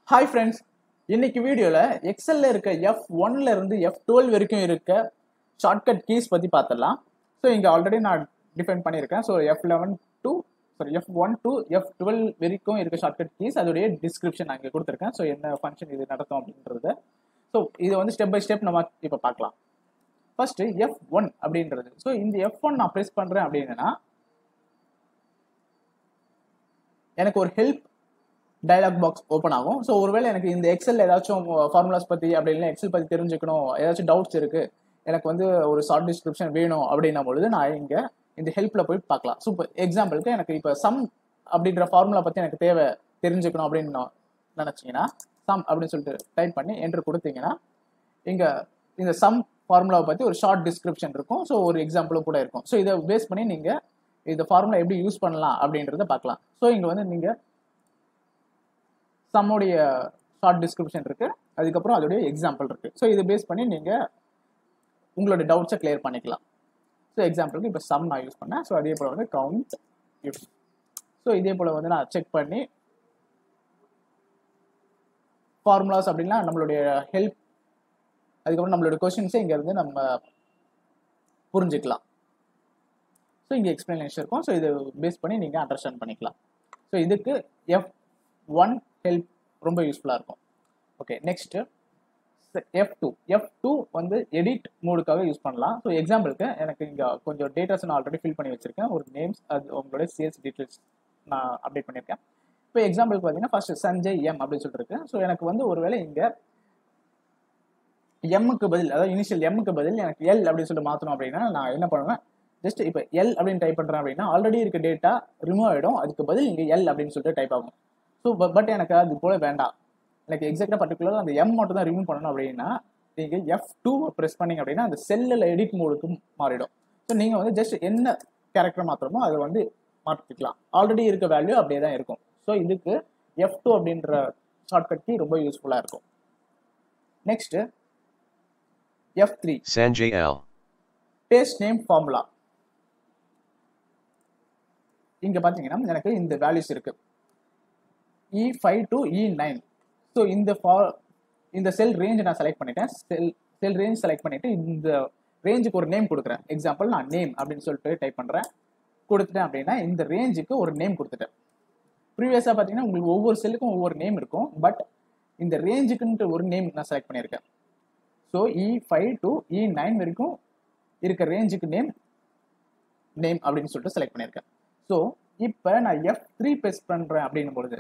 Hi friends இன்னைக்கு வீடியோவில் எக்ஸல்ல இருக்க எஃப் ஒன்ல இருந்து எஃப் டுவெல் வரைக்கும் இருக்க ஷார்ட்கட் கீஸ் பற்றி பார்த்துடலாம் ஸோ இங்கே ஆல்ரெடி நான் டிஃபைன் பண்ணியிருக்கேன் so F eleven to sorry F one to F twelve வரைக்கும் இருக்க ஷார்ட்கட் கீஸ் அதோடைய டிஸ்கிரிப்ஷன் நான் இங்கே கொடுத்துருக்கேன் ஸோ என்ன ஃபங்க்ஷன் இது நடத்தும் அப்படின்றது ஸோ இது வந்து ஸ்டெப் பை ஸ்டெப் நம்ம இப்போ பார்க்கலாம் ஃபர்ஸ்ட் எஃப் ஒன் அப்படின்றது ஸோ இந்த எஃப் ஒன் நான் ப்ரெஸ் பண்ணுறேன் அப்படின்னா எனக்கு ஒரு ஹெல்ப் டயலாக் பாக்ஸ் ஓப்பன் ஆகும் ஸோ ஒருவேளை எனக்கு இந்த எக்ஸல் ஏதாச்சும் ஃபார்முலாஸ் பற்றி அப்படி இல்லை எக்ஸல் பற்றி தெரிஞ்சுக்கணும் ஏதாச்சும் டவுட்ஸ் இருக்குது எனக்கு வந்து ஒரு ஷார்ட் டிஸ்கிரிப்ஷன் வேணும் அப்படின்னும் பொழுது நான் இங்கே இந்த ஹெல்ப்பில் போய் பார்க்கலாம் ஸோ இப்போ எக்ஸாம்பிளுக்கு எனக்கு இப்போ சம் அப்படின்ற ஃபார்முலா பற்றி எனக்கு தேவை தெரிஞ்சுக்கணும் அப்படின்னு நான் நினச்சிங்கன்னா சம் அப்படின்னு சொல்லிட்டு டைப் பண்ணி என்ட்ரு கொடுத்தீங்கன்னா இங்கே இந்த சம் ஃபார்முலாவை பற்றி ஒரு ஷார்ட் டிஸ்கிரிப்ஷன் இருக்கும் ஸோ ஒரு எக்ஸாம்பிளும் கூட இருக்கும் ஸோ இதை பேஸ் பண்ணி நீங்கள் இந்த ஃபார்முலா எப்படி யூஸ் பண்ணலாம் அப்படின்றத பார்க்கலாம் ஸோ இங்கே வந்து நீங்கள் சம்முடைய ஷார்ட் டிஸ்கிரிப்ஷன் இருக்கு அதுக்கப்புறம் அதோடைய எக்ஸாம்பிள் இருக்கு ஸோ இதை பேஸ் பண்ணி நீங்கள் உங்களோட டவுட்ஸை கிளியர் பண்ணிக்கலாம் ஸோ எக்ஸாம்பிளுக்கு இப்போ சம் நான் யூஸ் பண்ணேன் ஸோ அதே போல் வந்து கவுண்ட் இஃப் ஸோ இதே போல் வந்து நான் செக் பண்ணி ஃபார்முலாஸ் அப்படின்னா நம்மளுடைய ஹெல்ப் அதுக்கப்புறம் நம்மளோட கொஷின்ஸை இங்கேருந்து நம்ம புரிஞ்சுக்கலாம் ஸோ இங்கே எக்ஸ்பிளனேஷன் இருக்கும் ஸோ இதை பேஸ் பண்ணி நீங்கள் அண்டர்ஸ்டாண்ட் பண்ணிக்கலாம் ஸோ இதுக்கு எஃப் ஒன் ஹெல்ப் ரொம்ப யூஸ்ஃபுல்லாக இருக்கும் okay next F two F two வந்து எடிட் மோடுக்காக யூஸ் பண்ணலாம் ஸோ எக்ஸாம்பிளுக்கு எனக்கு இங்கே கொஞ்சம் டேட்டாஸ் நான் ஆல்ரெடி ஃபில் பண்ணி வச்சுருக்கேன் ஒரு நேம்ஸ் அது உங்களோட சேல்ஸ் டீட்டெயில்ஸ் நான் அப்டேட் பண்ணியிருக்கேன் இப்போ எக்ஸாம்பிளுக்கு பார்த்தீங்கன்னா ஃபர்ஸ்ட் சஞ்சய் எம் அப்படின்னு சொல்லிட்டு இருக்கு ஸோ எனக்கு வந்து ஒருவேளை இங்கே எம்முக்கு பதில் அதாவது இனிஷியல் எம்முக்கு பதில் எனக்கு எல் அப்படின்னு சொல்லிட்டு மாற்றணும் அப்படின்னா நான் என்ன பண்ணுவேன் ஜஸ்ட் இப்போ எல் அப்படின்னு டைப் பண்ணுறேன் அப்படின்னா ஆல்ரெடி இருக்க டேட்டா ரிமூவ் ஆகிடும் அதுக்கு பதில் இங்கே எல் அப்படின்னு சொல்லிட்டு டைப் ஆகும் ஸோ பட் எனக்கு அது போல வேண்டாம் எனக்கு எக்ஸாக்டாக பர்டிகுலர் அந்த எம் மட்டும் தான் ரிமூவ் பண்ணணும் அப்படின்னா நீங்கள் எஃப் டூ ப்ரெஸ் பண்ணீங்க அப்படின்னா அந்த செல்லில் எடிட் மோடுக்கு மாறிடும் ஸோ நீங்கள் வந்து ஜஸ்ட் என்ன கேரக்டர் மாத்திரமோ அதை வந்து மாற்றிக்கலாம் ஆல்ரெடி இருக்க வேல்யூ அப்படியே தான் இருக்கும் ஸோ இதுக்கு எஃப் டூ அப்படின்ற ஷார்ட்கட் கீ ரொம்ப யூஸ்ஃபுல்லாக இருக்கும் next F three Sanjay L. Paste name formula இங்க பாத்தீங்கன்னா எனக்கு இந்த வேல்யூஸ் இருக்கு E five to E nine so இந்த ஃபார் இந்த செல் ரேஞ்ச் நான் செலக்ட் பண்ணிட்டேன் செல் செல் ரேஞ்ச் செலக்ட் பண்ணிட்டு இந்த ரேஞ்சுக்கு ஒரு நேம் கொடுக்குறேன் எக்ஸாம்பிள் நான் நேம் அப்படின்னு சொல்லிட்டு டைப் பண்றேன் கொடுத்துட்டேன் அப்படின்னா இந்த ரேஞ்சுக்கு ஒரு நேம் கொடுத்துட்டேன் ப்ரீவியஸாக பார்த்தீங்கன்னா உங்களுக்கு ஒவ்வொரு செல்லுக்கும் ஒவ்வொரு நேம் இருக்கும் பட் இந்த ரேஞ்சுக்குன்ட்டு ஒரு நேம் நான் செலக்ட் பண்ணியிருக்கேன் so E five to E nine வரைக்கும் இருக்க ரேஞ்சுக்கு நேம் நேம் அப்படின்னு சொல்லிட்டு செலக்ட் பண்ணியிருக்கேன் ஸோ இப்போ நான் எஃப் த்ரீ பெஸ் பண்ணுறேன் அப்படின்னும் பொழுது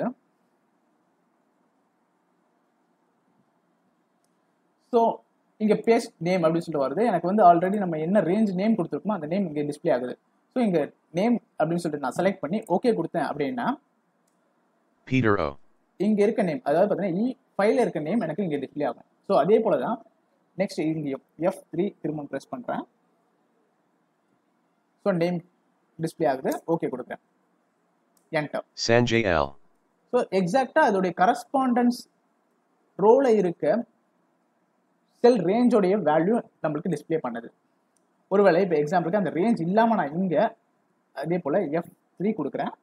ஸோ இங்கே பேஸ்ட் நேம் அப்படின்னு சொல்லிட்டு வருது எனக்கு வந்து ஆல்ரெடி நம்ம என்ன ரேஞ்ச் நேம் கொடுத்துருக்கோமோ அந்த நேம் இங்கே டிஸ்ப்ளே ஆகுது ஸோ இங்கே நேம் அப்படின்னு சொல்லிட்டு நான் செலக்ட் பண்ணி ஓகே கொடுத்தேன் அப்படின்னா Peter O. இங்கே இருக்க நேம் அதாவது பார்த்தீங்கன்னா இ ஃபைவ்ல இருக்க நேம் எனக்கு இங்கே டிஸ்ப்ளே ஆகும் ஸோ அதே போல தான் நெக்ஸ்ட் இங்கேயும் எஃப் த்ரீ திரும்ப ப்ரெஸ் பண்ணுறேன் ஸோ நேம் டிஸ்ப்ளே ஆகுது ஓகே கொடுக்குறேன் என்டர் Sanjay L. ஸோ எக்ஸாக்டாக அதோடைய கரஸ்பாண்டன்ஸ் ரோல இருக்க செல் ரேஞ்சோடைய வேல்யூ நம்மளுக்கு டிஸ்ப்ளே பண்ணுது ஒருவேளை இப்போ எக்ஸாம்பிளுக்கு அந்த ரேஞ்ச் இல்லாமல் நான் இங்கே அதே போல் எஃப் த்ரீ கொடுக்குறேன்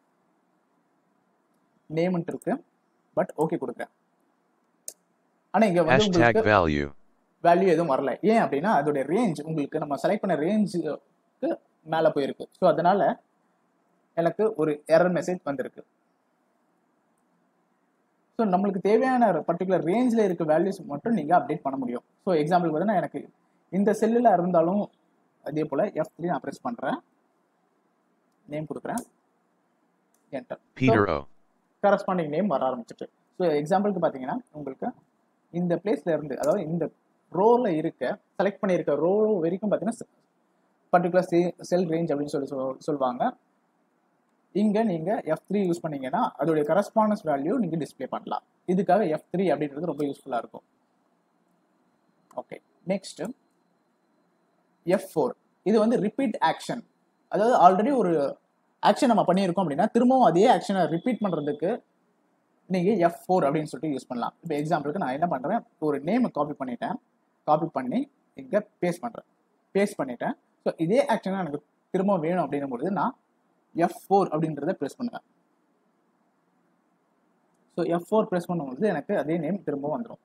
நேம்ன்ட்டு இருக்கு பட் ஓகே கொடுக்குறேன் ஆனால் இங்கே வந்து Hashtag உங்களுக்கு value. வேல்யூ எதுவும் வரல ஏன் அப்படின்னா அதோடைய ரேஞ்ச் உங்களுக்கு நம்ம செலக்ட் பண்ண ரேஞ்சுக்கு மேலே போயிருக்கு ஸோ அதனால எனக்கு ஒரு எரர் மெசேஜ் வந்திருக்கு ஸோ நம்மளுக்கு தேவையான பர்டிகுலர் ரேஞ்சில் இருக்க வேல்யூஸ் மட்டும் நீங்கள் அப்டேட் பண்ண முடியும் ஸோ எக்ஸாம்பிள் பார்த்தீங்கன்னா எனக்கு இந்த செல்லில் இருந்தாலும் அதே போல் எஃப் த்ரீ நான் ப்ரெஸ் பண்ணுறேன் நேம் கொடுக்குறேன் enter Peter O. Corresponding name வர ஆரம்பிச்சிட்டு ஸோ எக்ஸாம்பிளுக்கு பார்த்தீங்கன்னா உங்களுக்கு இந்த பிளேஸ்ல இருந்து அதாவது இந்த ரோல இருக்க செலக்ட் பண்ணியிருக்க ரோ வரைக்கும் பார்த்தீங்கன்னா பர்டிகுலர் செல் ரேஞ்ச் அப்படின்னு சொல்லி சொல் சொல்லுவாங்க இங்கே நீங்கள் எஃப் த்ரீ யூஸ் பண்ணீங்கன்னா அதோடைய கரஸ்பாண்டன்ஸ் வேல்யூ நீங்கள் டிஸ்ப்ளே பண்ணலாம் இதுக்காக எஃப் த்ரீ அப்படின்றது ரொம்ப யூஸ்ஃபுல்லாக இருக்கும் ஓகே நெக்ஸ்ட் எஃப் ஃபோர் இது வந்து ரிப்பீட் ஆக்ஷன் அதாவது ஆல்ரெடி ஒரு ஆக்ஷன் நம்ம பண்ணியிருக்கோம் அப்படின்னா திரும்பவும் அதே ஆக்ஷனை ரிப்பீட் பண்ணுறதுக்கு நீங்கள் எஃப் ஃபோர் அப்படின்னு சொல்லிட்டு யூஸ் பண்ணலாம் இப்போ எக்ஸாம்பிளுக்கு நான் என்ன பண்ணுறேன் ஒரு நேமை காப்பி பண்ணிட்டேன் காப்பி பண்ணி இங்கே பேஸ்ட் பண்ணுறேன் பேஸ்ட் பண்ணிட்டேன் ஸோ இதே ஆக்ஷனை எனக்கு திரும்ப வேணும் அப்படின்னும் பொழுது நான் எஃப் ஃபோர் அப்படின்றத ப்ரெஸ் பண்ணுவேன் ஸோ எஃப் ஃபோர் ப்ரெஸ் பண்ணும்போது எனக்கு அதே நேம் திரும்ப வந்துடும்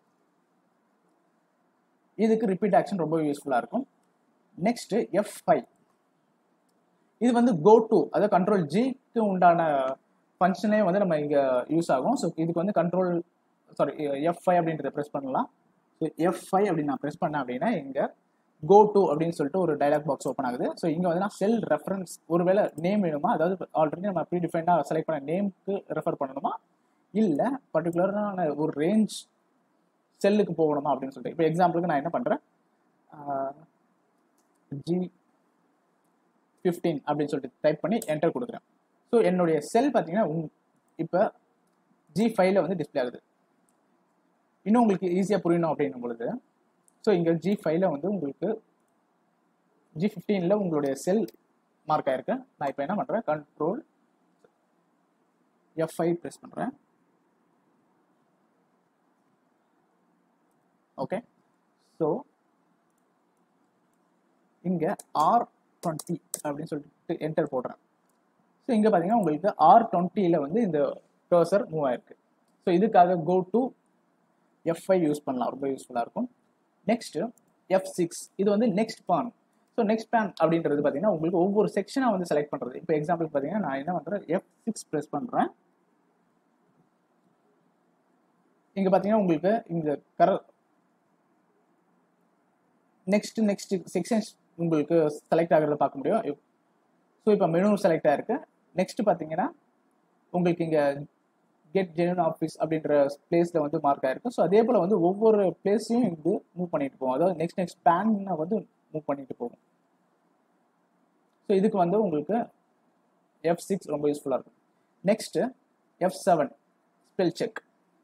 இதுக்கு ரிப்பீட் ஆக்ஷன் ரொம்ப யூஸ்ஃபுல்லாக இருக்கும் நெக்ஸ்ட் எஃப் ஃபைவ் இது வந்து கோ டு அதாவது கண்ட்ரோல் ஜிக்கு உண்டான ஃபங்க்ஷனே வந்து நம்ம இங்கே யூஸ் ஆகும் ஸோ இதுக்கு வந்து கண்ட்ரோல் சாரி எஃப் ஃபைவ் அப்படின்றத ப்ரெஸ் பண்ணலாம் ஸோ எஃப் ஃபைவ் அப்படின்னு நான் ப்ரெஸ் பண்ணேன் அப்படின்னா இங்கே கோ டு அப்படின்னு சொல்லிட்டு ஒரு டைலாக் பாக்ஸ் ஓப்பன் ஆகுது ஸோ இங்கே வந்து நான் செல் ரெஃபரன்ஸ் ஒருவேளை நேம் வேணுமா அதாவது ஆல்ரெடி நம்ம ப்ரீ டிஃபைண்டாக செலக்ட் பண்ண நேம்க்கு ரெஃபர் பண்ணணுமா இல்லை பர்டிகுலரான ஒரு ரேஞ்ச் செல்லுக்கு போகணுமா அப்படின்னு சொல்லிட்டு இப்போ எக்ஸாம்பிளுக்கு நான் என்ன பண்ணுறேன் ஜி ஃபிஃப்டீன் அப்படின்னு சொல்லிட்டு டைப் பண்ணி என்டர் கொடுக்குறேன் ஸோ என்னுடைய செல் பார்த்தீங்கன்னா உங் இப்போ ஜி ஃபைவ்ல வந்து டிஸ்பிளே ஆகுது இன்னும் உங்களுக்கு ஈஸியாக புரியணும் அப்படின்னும் பொழுது ஸோ இங்கே ஜி ஃபைவ்ல வந்து உங்களுக்கு ஜி ஃபிஃப்டீனில் உங்களுடைய செல் மார்க் ஆயிருக்கு நான் இப்போ என்ன பண்ணுறேன் கண்ட்ரோல் எஃப் ஃபைவ் ப்ரெஸ் பண்ணுறேன் ஓகே ஸோ இங்கே ஆர் டுவெண்ட்டி அப்படின்னு சொல்லிட்டு என்டர் போடுறேன் ஸோ இங்கே பார்த்தீங்கன்னா உங்களுக்கு ஆர் டுவெண்ட்டியில் வந்து இந்த கர்சர் மூவ் ஆயிருக்கு ஸோ இதுக்காக go to F five use பண்ணலாம் ரொம்ப யூஸ்ஃபுல்லாக இருக்கும் நெக்ஸ்ட் எஃப் சிக்ஸ் இது வந்து next pane so next pane அப்படின்றது பார்த்தீங்கன்னா உங்களுக்கு ஒவ்வொரு செக்ஷனாக வந்து செலக்ட் பண்ணுறது இப்போ எக்ஸாம்பிள் பார்த்தீங்கன்னா நான் என்ன பண்ணுறேன் எஃப் சிக்ஸ் ப்ரெஸ் பண்ணுறேன் இங்கே பார்த்தீங்கன்னா உங்களுக்கு இங்கே கர நெக்ஸ்ட் நெக்ஸ்ட் செக்ஷன்ஸ் உங்களுக்கு செலக்ட் ஆகிறத பார்க்க முடியும் ஸோ இப்போ மெனு செலக்ட் ஆயிருக்கு நெக்ஸ்ட் பார்த்தீங்கன்னா உங்களுக்கு இங்கே கெட் ஜெனுவன் ஆஃபீஸ் அப்படின்ற பிளேஸில் வந்து மார்க் ஆயிருக்கு ஸோ அதே போல் வந்து ஒவ்வொரு பிளேஸையும் இது மூவ் பண்ணிட்டு போகும் அதாவது நெக்ஸ்ட் நெக்ஸ்ட் பேனை வந்து மூவ் பண்ணிட்டு போகும் ஸோ இதுக்கு வந்து உங்களுக்கு எஃப் சிக்ஸ் ரொம்ப யூஸ்ஃபுல்லாக இருக்கும் next F seven spell check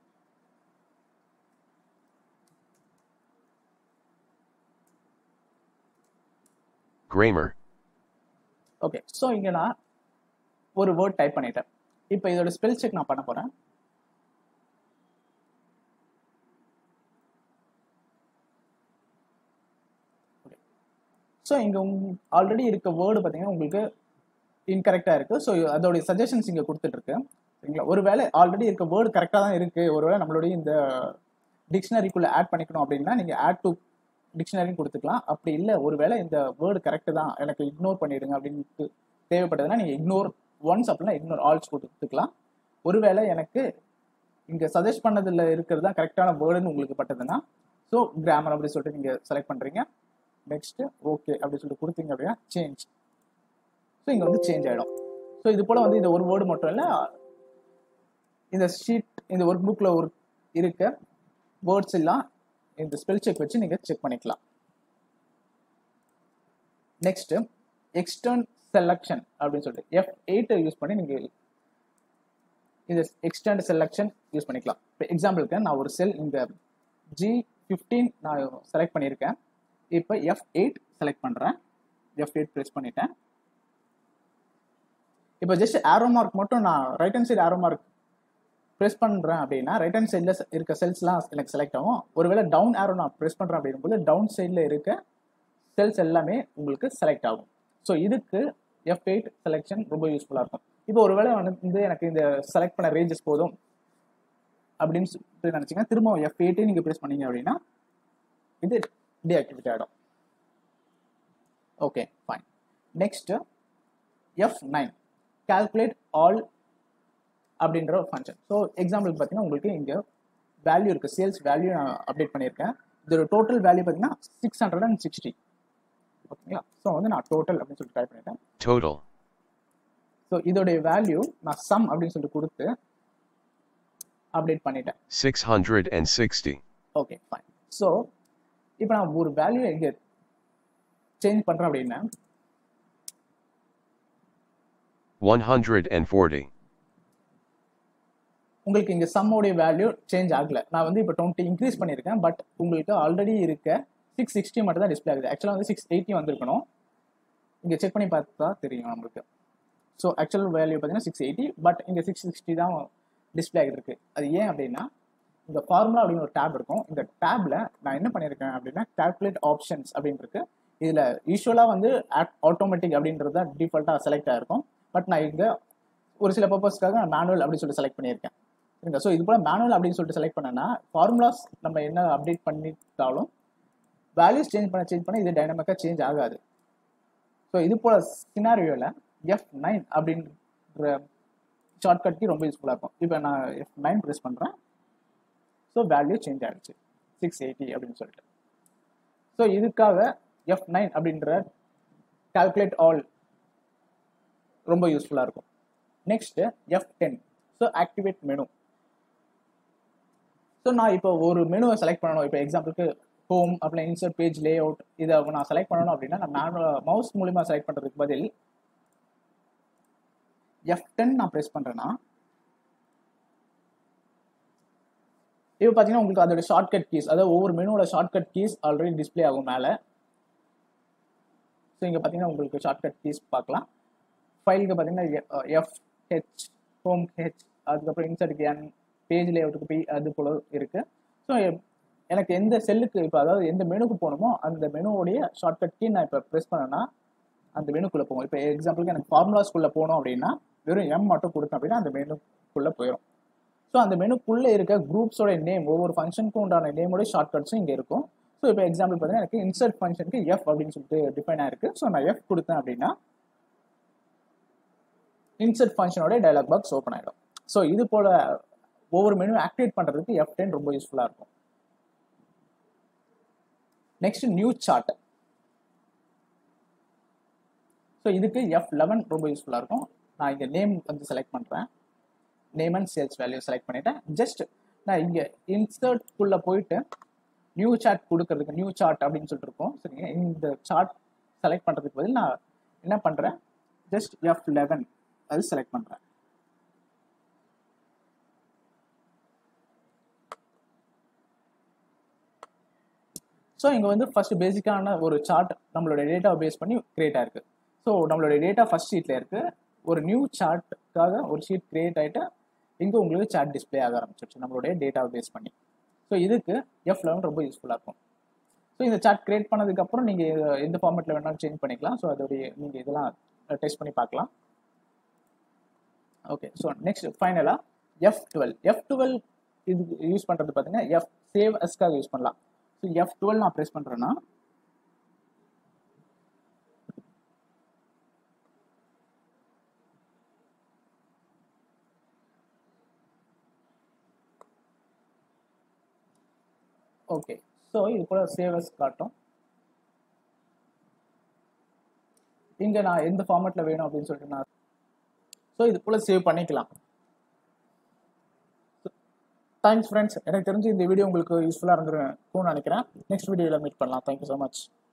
Grammar. Okay so இங்கே நான் ஒரு வேர்ட் டைப் பண்ணிட்டேன் இப்போ இதோட ஸ்பெல் செக் நான் பண்ண போகிறேன் ஸோ இங்கே ஆல்ரெடி இருக்க வேர்டு பார்த்தீங்கன்னா உங்களுக்கு இன்கரெக்டாக இருக்குது ஸோ அதோடைய சஜஷன்ஸ் இங்கே கொடுத்துட்ருக்கு சரிங்களா ஒருவேளை ஆல்ரெடி இருக்க வேர்டு கரெக்டாக தான் இருக்குது ஒருவேளை நம்மளுடைய இந்த டிக்ஷனரிக்குள்ளே ஆட் பண்ணிக்கணும் அப்படின்னா நீங்கள் ஆட் டு டிக்ஷனரின்னு கொடுத்துக்கலாம் அப்படி இல்லை ஒருவேளை இந்த வேர்டு கரெக்டு தான் எனக்கு இக்னோர் பண்ணிடுங்க அப்படின்னு தேவைப்பட்டதுன்னா நீங்கள் இக்னோர் ஒன்ஸ் அப்படின்னா இக்னோர் ஆல்ஸ் கொடுத்துக்கலாம் ஒருவேளை எனக்கு இங்கே சஜஸ்ட் பண்ணதில் இருக்கிறது தான் கரெக்டான வேர்டுன்னு உங்களுக்கு பட்டதுன்னா ஸோ கிராமர் அப்படி சொல்லிட்டு நீங்கள் செலக்ட் பண்ணுறீங்க நெக்ஸ்ட்டு ஓகே அப்படி சொல்லிட்டு கொடுத்தீங்க அப்படின்னா சேஞ்ச் ஸோ இங்கே வந்து சேஞ்ச் ஆகிடும் ஸோ இது போல் வந்து இந்த ஒரு வேர்டு மட்டும் இல்லை இந்த ஷீட் இந்த ஒர்க் புக்கில் ஒரு இருக்க வேர்ட்ஸ் எல்லாம் இந்த ஸ்பெல் செக் வச்சு நீங்கள் செக் பண்ணிக்கலாம் நெக்ஸ்ட் எக்ஸ்டர்ன் செலக்ஷன் அப்படின்னு சொல்லிட்டு எஃப் எயிட்டை யூஸ் பண்ணி நீங்கள் இந்த எக்ஸ்டர்ன் செலக்ஷன் யூஸ் பண்ணிக்கலாம் இப்போ எக்ஸாம்பிளுக்கு நான் ஒரு செல் இந்த ஜி ஃபிஃப்டீன் நான் செலக்ட் பண்ணியிருக்கேன் இப்போ எஃப் எயிட் செலக்ட் பண்ணுறேன் எஃப் எயிட் ப்ரெஸ் பண்ணிட்டேன் இப்போ ஜஸ்ட் ஆரோ மார்க் மட்டும் நான் right hand side arrow mark press பண்ணுறேன் அப்படின்னா ரைட் ஹேண்ட் சைடில் இருக்க செல்ஸ்லாம் எனக்கு செலக்ட் ஆகும் ஒருவேளை டவுன் ஆரோ நான் ப்ரெஸ் பண்ணுறேன் அப்படிங்கும்போது டவுன் சைடில் இருக்க செல்ஸ் எல்லாமே உங்களுக்கு செலக்ட் ஆகும் ஸோ இதுக்கு எஃப் எயிட் செலெக்ஷன் ரொம்ப யூஸ்ஃபுல்லாக இருக்கும் இப்போ ஒருவேளை வந்து எனக்கு இந்த செலக்ட் பண்ண ரேஞ்சஸ் போதும் அப்படின்னு சொல்லிட்டு நினச்சிங்கன்னா திரும்ப எஃப் எயிட்டே நீங்கள் ப்ரெஸ் பண்ணீங்க அப்படின்னா இது டீஆக்டிவேட் ஆகிடும் okay fine next F nine calculate all அப்படின்ற ஒரு ஃபங்க்ஷன் ஸோ எக்ஸாம்பிளுக்கு பார்த்தீங்கன்னா உங்களுக்கு இங்கே வேல்யூ இருக்குது சேல்ஸ் வேல்யூ நான் அப்டேட் பண்ணியிருக்கேன் இதோட டோட்டல் வேல்யூ பார்த்தீங்கன்னா சிக்ஸ் ஹண்ட்ரட் அண்ட் சிக்ஸ்டி ஓகேங்களா ஸோ வந்து நான் டோட்டல் அப்படின்னு சொல்லிட்டு டைப் பண்ணிட்டேன் Total. ஸோ இதோடைய வேல்யூ நான் சம் அப்படின்னு சொல்லிட்டு கொடுத்து அப்டேட் பண்ணிட்டேன் 660. ஓகே ஃபைன் ஸோ இப்போ நான் ஒரு வேல்யூ இங்கே சேஞ்ச் பண்ணுறேன் அப்படின்னா 140. உங்களுக்கு இங்கே சம்மோடைய வேல்யூ சேஞ்ச் ஆகல நான் வந்து இப்போ டுவெண்ட்டி இன்க்ரீஸ் பண்ணியிருக்கேன் பட் உங்களுக்கு ஆல்ரெடி இருக்க சிக்ஸ் சிக்ஸ்டி மட்டும் தான் டிஸ்பிளே ஆகுது ஆக்சுவலாக வந்து சிக்ஸ் எயிட்டி வந்திருக்கணும் இங்கே செக் பண்ணி பார்த்தா தெரியும் நம்மளுக்கு ஸோ ஆக்சுவல் வேல்யூ பார்த்தீங்கன்னா சிக்ஸ் எயிட்டி பட் இங்கே சிக்ஸ் சிக்ஸ்டி தான் டிஸ்பிளே ஆகிட்டு இருக்கு அது ஏன் அப்படின்னா இந்த ஃபார்முலா அப்படின்னு ஒரு டேப் இருக்கும் இந்த டேப்ல நான் என்ன பண்ணியிருக்கேன் அப்படின்னா கால்குலேட் ஆப்ஷன்ஸ் அப்படின்னு இருக்கு இதில் யூஸ்வலாக வந்து ஆட்டோமேட்டிக் அப்படின்றது தான் டிஃபால்ட்டாக செலக்ட் ஆகிருக்கும் பட் நான் இங்கே ஒரு சில பர்பஸ்க்காக நான் மேனுவல் அப்படின்னு சொல்லி செலக்ட் பண்ணியிருக்கேன் சரிங்களா ஸோ இது போல் மேனுவல் அப்படின்னு சொல்லிட்டு செலக்ட் பண்ணனா ஃபார்முலாஸ் நம்ம என்ன அப்டேட் பண்ணிட்டாலும் வேல்யூஸ் சேஞ்ச் பண்ண சேஞ்ச் பண்ண இது டைனமிக்காக சேஞ்ச் ஆகாது ஸோ இது போல் சினாரியோவில் எஃப் நைன் அப்படின்ற ஷார்ட்கட் கீ ரொம்ப யூஸ்ஃபுல்லாக இருக்கும் இப்போ நான் எஃப் நைன் ப்ரெஸ் பண்ணுறேன் ஸோ வேல்யூ சேஞ்ச் ஆகிடுச்சு சிக்ஸ் எயிட்டி அப்படின்னு சொல்லிட்டு ஸோ இதுக்காக எஃப் நைன் அப்படின்ற கால்குலேட் ஆல் ரொம்ப யூஸ்ஃபுல்லாக இருக்கும் next F ten so activate menu so நான் இப்போ ஒரு மெனுவை செலக்ட் பண்ணணும் இப்போ எக்ஸாம்பிளுக்கு ஹோம் அப்புறம் இன்சர்ட் பேஜ் லே அவுட் இதை நான் செலக்ட் பண்ணணும் அப்படின்னா நான் மேனுவல் மவுஸ் மூலிமா செலக்ட் பண்ணுறதுக்கு பதில் எஃப் டென் நான் ப்ரெஸ் பண்ணுறேன்னா இப்போ பார்த்தீங்கன்னா உங்களுக்கு அதோட ஷார்ட்கட் கீஸ் அதாவது ஒவ்வொரு மெனுவோட ஷார்ட்கட் கீஸ் ஆல்ரெடி டிஸ்பிளே ஆகும் மேலே ஸோ இங்கே பார்த்தீங்கன்னா உங்களுக்கு ஷார்ட்கட் கீஸ் பார்க்கலாம் ஃபைலுக்கு பார்த்தீங்கன்னா எஃப் ஹெச் ஹோம் ஹெச் அதுக்கப்புறம் இன்சர்ட்டுக்கு என் பேஜ் லேஅவுட்டுக்கு பி அது போல இருக்குது ஸோ எனக்கு எந்த செல்லுக்கு இப்போ அதாவது எந்த மெனுக்கு போகணுமோ அந்த மெனுவோடைய ஷார்ட்கட் கீ நான் இப்போ ப்ரெஸ் பண்ணேன்னா அந்த மெனுக்குள்ளே போகும் இப்போ எக்ஸாம்பிளுக்கு எனக்கு ஃபார்முலாஸ்குள்ளே போகணும் அப்படின்னா வெறும் எம் மட்டும் கொடுத்தேன் அப்படின்னா அந்த மெனுக்குள்ளே போயிடும் ஸோ அந்த மெனுக்குள்ளே இருக்க குரூப்ஸோட நேம் ஒவ்வொரு ஃபங்க்ஷனுக்கும் உண்டான நேமோட ஷார்ட்கட்ஸும் இங்கே இருக்கும் ஸோ இப்போ எக்ஸாம்பிள் பார்த்தீங்கன்னா எனக்கு இன்சர்ட் ஃபங்க்ஷனுக்கு எஃப் அப்படின்னு சொல்லிட்டு டிஃபைன் ஆயிருக்கு ஸோ நான் எஃப் கொடுத்தேன் அப்படின்னா இன்சர்ட் ஃபங்க்ஷனோட டைலாக் பாக்ஸ் ஓப்பன் ஆகிடும் ஸோ இது போல ஒவ்வொரு மெனு ஆக்டிவேட் பண்ணுறதுக்கு எஃப் டென் ரொம்ப யூஸ்ஃபுல்லாக இருக்கும் நெக்ஸ்ட் நியூ சார்ட் ஸோ இதுக்கு எஃப் லெவன் ரொம்ப யூஸ்ஃபுல்லாக இருக்கும் நான் இங்கே நேம் வந்து செலக்ட் பண்ணுறேன் name and sales value select பண்ணிட்டேன் ஜஸ்ட் நான் இங்கே இன்சர்ட்குள்ளே போயிட்டு நியூ சார்ட் கொடுக்கறதுக்கு நியூ சார்ட் அப்படின்னு சொல்லிட்டு இருக்கோம் சரிங்க இந்த சார்ட் செலக்ட் பண்ணுறதுக்கு பதில் நான் என்ன பண்ணுறேன் ஜஸ்ட் எஃப் லெவன் அது செலக்ட் பண்ணுறேன் ஸோ இங்கே வந்து ஃபர்ஸ்ட் பேசிக்கான ஒரு சார்ட் நம்மளோட டேட்டாவை பேஸ் பண்ணி கிரியேட் ஆயிருக்கு ஸோ நம்மளோட டேட்டா ஃபர்ஸ்ட் ஷீட்டில் இருக்கு ஒரு நியூ சார்ட்டுக்காக ஒரு ஷீட் கிரியேட் ஆகிட்டு இங்கே உங்களுக்கு சார்ட் டிஸ்பிளே ஆக ஆரம்பிச்சிருச்சு நம்மளுடைய டேட்டாவை பேஸ் பண்ணி ஸோ இதுக்கு எஃப் லெவன் ரொம்ப யூஸ்ஃபுல்லாக இருக்கும் ஸோ இந்த சார்ட் கிரியேட் பண்ணதுக்கப்புறம் நீங்கள் எந்த ஃபார்மேட்டில் வேணாலும் சேஞ்ச் பண்ணிக்கலாம் ஸோ அதோடைய நீங்கள் இதெல்லாம் டெஸ்ட் பண்ணி பார்க்கலாம் ஓகே ஸோ நெக்ஸ்ட் ஃபைனலாக எஃப் டுவெல் எஃப் டுவெல் இது யூஸ் பண்ணுறது பார்த்தீங்கன்னா எஃப் சேவ் எஸ்க்காக யூஸ் பண்ணலாம் ஸோ எஃப் டுவெல் நான் ப்ரெஸ் பண்ணுறேன்னா ஓகே ஸோ இது போல சேவஸ் காட்டும் இங்கே நான் எந்த ஃபார்மேட்டில் வேணும் அப்படின்னு சொல்லிட்டு நான் ஸோ இது போல் சேவ் பண்ணிக்கலாம் தேங்க்ஸ் ஃப்ரெண்ட்ஸ் எனக்கு தெரிஞ்சு இந்த வீடியோ உங்களுக்கு யூஸ்ஃபுல்லாக இருந்திருக்கும்னு நினைக்கிறேன் நெக்ஸ்ட் வீடியோவில் மீட் பண்ணலாம் தேங்க்யூ ஸோ மச்